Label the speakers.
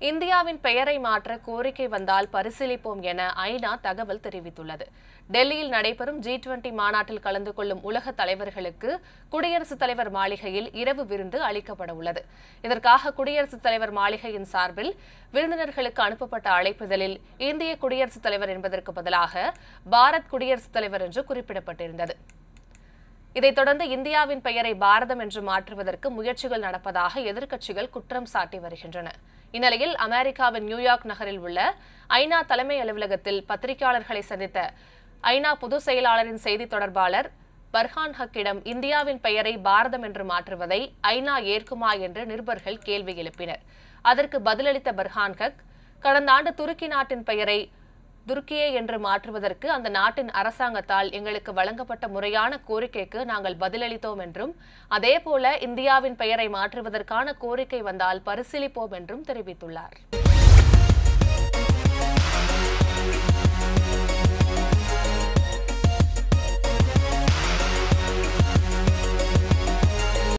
Speaker 1: இந்தியாவின் பெயரை மாற்ற கோரிக்கை வந்தால் பரிசீலிப்போம் என ஐநா தகவல் தெரிவித்துள்ளது டெல்லியில் நடைபெறும் ஜி டுவெண்டி மாநாட்டில் கலந்து கொள்ளும் உலக தலைவர்களுக்கு குடியரசுத் தலைவர் மாளிகையில் இரவு விருந்து அளிக்கப்பட உள்ளது இதற்காக குடியரசுத் தலைவர் மாளிகையின் சார்பில் விருந்தினர்களுக்கு அனுப்பப்பட்ட அழைப்புதலில் இந்திய குடியரசுத் தலைவர் என்பதற்கு பதிலாக பாரத் குடியரசுத் தலைவர் என்று குறிப்பிடப்பட்டிருந்தது இதைத் தொடர்ந்து இந்தியாவின் பெயரை பாரதம் என்று மாற்றுவதற்கு முயற்சிகள் நடப்பதாக எதிர்க்கட்சிகள் குற்றம் சாட்டி வருகின்றன இந்நிலையில் அமெரிக்காவின் நியூயார்க் நகரில் உள்ள ஐநா தலைமை அலுவலகத்தில் பத்திரிகையாளர்களை சந்தித்த ஐநா பொதுச் செயலாளரின் செய்தி தொடர்பாளர் பர்ஹான் ஹக்கிடம் இந்தியாவின் பெயரை பாரதம் என்று மாற்றுவதை ஐநா ஏற்குமா என்று நிருபர்கள் கேள்வி எழுப்பினர் அதற்கு பதிலளித்த பர்ஹான் ஹக் கடந்த ஆண்டு துருக்கி நாட்டின் பெயரை துருக்கியே என்று மாற்றுவதற்கு அந்த நாட்டின் அரசாங்கத்தால் எங்களுக்கு வழங்கப்பட்ட முறையான கோரிக்கைக்கு நாங்கள் பதிலளித்தோம் என்றும் அதேபோல இந்தியாவின் பெயரை மாற்றுவதற்கான கோரிக்கை வந்தால் பரிசீலிப்போம் என்றும் தெரிவித்துள்ளார்